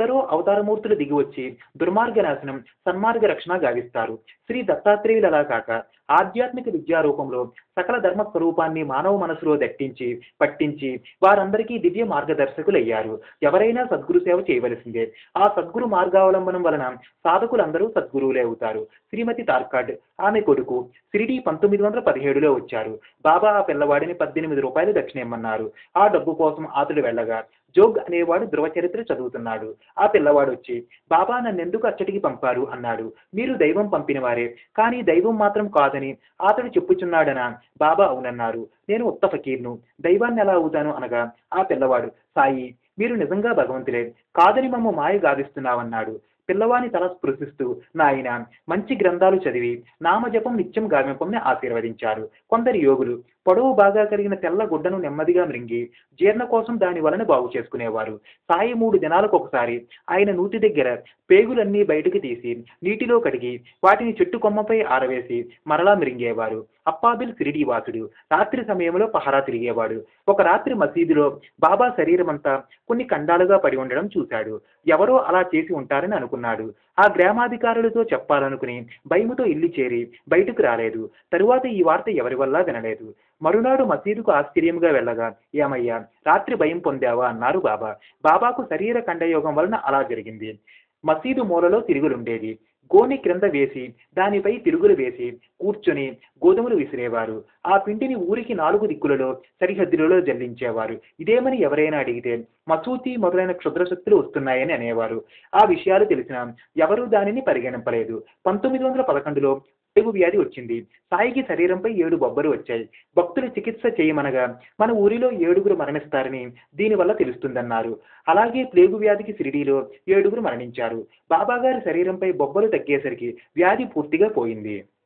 ఎందరో అవతారమూర్తులు దిగి వచ్చి దుర్మార్గ నాశనం సన్మార్గ రక్షణ గావిస్తారు శ్రీ దత్తాత్రేయులు అలా కాక ఆధ్యాత్మిక విద్యా రూపంలో సకల ధర్మ స్వరూపాన్ని మానవ మనసులో దట్టించి పట్టించి వారందరికీ దివ్య మార్గదర్శకులయ్యారు ఎవరైనా సద్గురు సేవ చేయవలసిందే ఆ సద్గురు మార్గావలంబనం వలన సాధకులందరూ సద్గురువులే అవుతారు శ్రీమతి తార్కాడ్ ఆమె కొడుకు సిరిడి పంతొమ్మిది వందల పదిహేడులో వచ్చారు బాబా ఆ పిల్లవాడిని పద్దెనిమిది రూపాయలు దక్షిణ ఇమ్మన్నారు ఆ డబ్బు కోసం అతడు వెళ్ళగా జోగ్ అనేవాడు ధృవ చరిత్ర చదువుతున్నాడు ఆ పిల్లవాడు వచ్చి బాబా నన్నెందుకు అచ్చటికి పంపారు అన్నాడు మీరు దైవం పంపిన వారే కానీ దైవం మాత్రం కాదని అతడు చెప్పుచున్నాడనా బాబా అవునన్నారు నేను ఉత్త ఫకీర్ను దైవాన్ని ఎలా అవుతాను అనగా ఆ పిల్లవాడు సాయి మీరు నిజంగా భగవంతులే కాదని మమ్మ మాయ గావిస్తున్నావన్నాడు పిల్లవాని తల స్పృశిస్తూ నాయన మంచి గ్రంథాలు చదివి నామజపం నిత్యం గావింపంని ఆశీర్వదించారు కొందరు యోగులు పొడవు బాగా కలిగిన తెల్ల గుడ్డను నెమ్మదిగా మృంగి జీర్ణ కోసం దాని వలన బాగు చేసుకునేవారు సాయి మూడు దినాలకు ఒకసారి ఆయన నూతి దగ్గర పేగులన్నీ బయటకు తీసి నీటిలో కడిగి వాటిని చెట్టు కొమ్మపై ఆరవేసి మరలా మిరింగేవారు అప్పాబిల్ సిరిడి వాసుడు రాత్రి సమయంలో పహరా తిరిగేవాడు ఒక రాత్రి మసీదులో బాబా శరీరమంతా కొన్ని ఖండాలుగా పడి ఉండడం చూశాడు ఎవరో అలా చేసి ఉంటారని అనుకున్నాడు ఆ గ్రామాధికారులతో చెప్పాలనుకుని భయముతో ఇల్లు చేరి బయటకు రాలేదు తరువాత ఈ వార్త ఎవరి వల్ల వినలేదు మరునాడు మసీదుకు ఆశ్చర్యంగా వెళ్ళగా ఏమయ్యా రాత్రి భయం పొందావా అన్నారు బాబా బాబాకు శరీర ఖండయోగం వలన అలా జరిగింది మసీదు మూలలో తిరుగులుండేది గోని క్రింద వేసి దానిపై తిరుగులు వేసి కూర్చొని గోధుమలు విసిరేవారు ఆ పిండిని ఊరికి నాలుగు దిక్కులలో సరిహద్దులలో జల్లించేవారు ఇదేమని ఎవరైనా అడిగితే మసూతి మొదలైన క్షుద్రశక్తులు వస్తున్నాయని అనేవారు ఆ విషయాలు తెలిసిన ఎవరూ దానిని పరిగణింపలేదు పంతొమ్మిది వందల పదకొండులో ప్లేగు వ్యాధి వచ్చింది సాయికి శరీరంపై ఏడు బొబ్బలు వచ్చాయి భక్తులు చికిత్స చేయమనగా మన ఊరిలో ఏడుగురు మరణిస్తారని దీనివల్ల తెలుస్తుందన్నారు అలాగే ప్లేగు వ్యాధికి సిరిడీలో ఏడుగురు మరణించారు బాబాగారి శరీరంపై బొబ్బలు తగ్గేసరికి వ్యాధి పూర్తిగా పోయింది